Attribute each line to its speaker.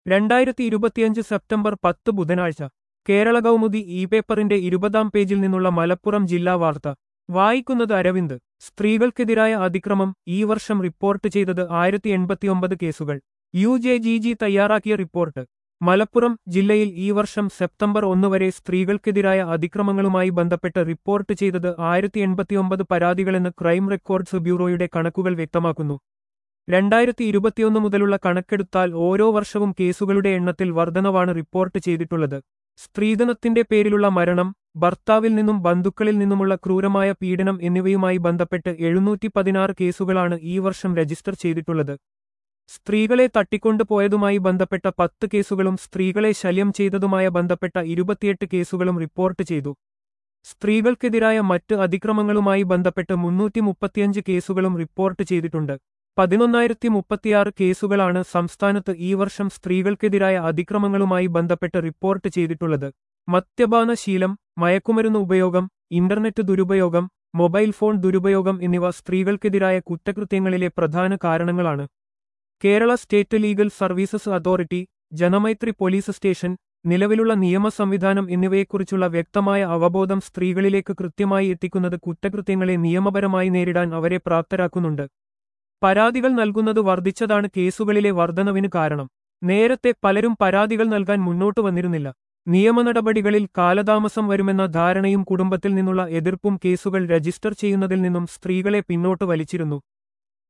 Speaker 1: രണ്ടായിരത്തി ഇരുപത്തിയഞ്ച് സെപ്റ്റംബർ പത്ത് ബുധനാഴ്ച കേരള കൗമുദി ഇ പേപ്പറിന്റെ ഇരുപതാം പേജിൽ നിന്നുള്ള മലപ്പുറം ജില്ലാ വാർത്ത വായിക്കുന്നത് അരവിന്ദ് സ്ത്രീകൾക്കെതിരായ അതിക്രമം ഈ വർഷം റിപ്പോർട്ട് ചെയ്തത് ആയിരത്തി എൺപത്തിയൊമ്പത് കേസുകൾ യു ജെ ജി ജി തയ്യാറാക്കിയ റിപ്പോർട്ട് മലപ്പുറം ജില്ലയിൽ ഈ വർഷം സെപ്റ്റംബർ ഒന്ന് വരെ സ്ത്രീകൾക്കെതിരായ അതിക്രമങ്ങളുമായി ബന്ധപ്പെട്ട് റിപ്പോർട്ട് ചെയ്തത് ആയിരത്തി എൺപത്തിയൊമ്പത് പരാതികളെന്ന് ക്രൈം റെക്കോർഡ്സ് ബ്യൂറോയുടെ കണക്കുകൾ വ്യക്തമാക്കുന്നു രണ്ടായിരത്തി ഇരുപത്തിയൊന്ന് മുതലുള്ള കണക്കെടുത്താൽ ഓരോ വർഷവും കേസുകളുടെ എണ്ണത്തിൽ വർധനവാണ് റിപ്പോർട്ട് ചെയ്തിട്ടുള്ളത് സ്ത്രീധനത്തിന്റെ പേരിലുള്ള മരണം ഭർത്താവിൽ നിന്നും ബന്ധുക്കളിൽ നിന്നുമുള്ള ക്രൂരമായ പീഡനം എന്നിവയുമായി ബന്ധപ്പെട്ട് എഴുന്നൂറ്റി പതിനാറ് കേസുകളാണ് ഈ വർഷം രജിസ്റ്റർ ചെയ്തിട്ടുള്ളത് സ്ത്രീകളെ തട്ടിക്കൊണ്ടുപോയതുമായി ബന്ധപ്പെട്ട പത്ത് കേസുകളും സ്ത്രീകളെ ശല്യം ചെയ്തതുമായ ബന്ധപ്പെട്ട ഇരുപത്തിയെട്ട് കേസുകളും റിപ്പോർട്ട് ചെയ്തു സ്ത്രീകൾക്കെതിരായ മറ്റ് അതിക്രമങ്ങളുമായി ബന്ധപ്പെട്ട് മുന്നൂറ്റി മുപ്പത്തിയഞ്ച് കേസുകളും റിപ്പോർട്ട് ചെയ്തിട്ടുണ്ട് പതിനൊന്നായിരത്തി മുപ്പത്തിയാറ് കേസുകളാണ് സംസ്ഥാനത്ത് ഈ വർഷം സ്ത്രീകൾക്കെതിരായ അതിക്രമങ്ങളുമായി ബന്ധപ്പെട്ട് റിപ്പോർട്ട് ചെയ്തിട്ടുള്ളത് മദ്യപാന ശീലം മയക്കുമരുന്ന് ഉപയോഗം ഇന്റർനെറ്റ് ദുരുപയോഗം മൊബൈൽ ഫോൺ ദുരുപയോഗം എന്നിവ സ്ത്രീകൾക്കെതിരായ കുറ്റകൃത്യങ്ങളിലെ പ്രധാന കാരണങ്ങളാണ് Kerala state legal services authority Janamaithri police station നിലവിലുള്ള നിയമ സംവിധാനം എന്നിവയെക്കുറിച്ചുള്ള വ്യക്തമായ അവബോധം സ്ത്രീകളിലേക്ക് കൃത്യമായി എത്തിക്കുന്നത് കുറ്റകൃത്യങ്ങളെ നിയമപരമായി നേരിടാൻ അവരെ പ്രാപ്തരാക്കുന്നുണ്ട് പരാതികൾ നൽകുന്നത് വർദ്ധിച്ചതാണ് കേസുകളിലെ വർധനവിന് കാരണം നേരത്തെ പലരും പരാതികൾ നൽകാൻ മുന്നോട്ടു വന്നിരുന്നില്ല നിയമ നടപടികളിൽ കാലതാമസം വരുമെന്ന ധാരണയും കുടുംബത്തിൽ നിന്നുള്ള എതിർപ്പും കേസുകൾ രജിസ്റ്റർ ചെയ്യുന്നതിൽ നിന്നും സ്ത്രീകളെ പിന്നോട്ട് വലിച്ചിരുന്നു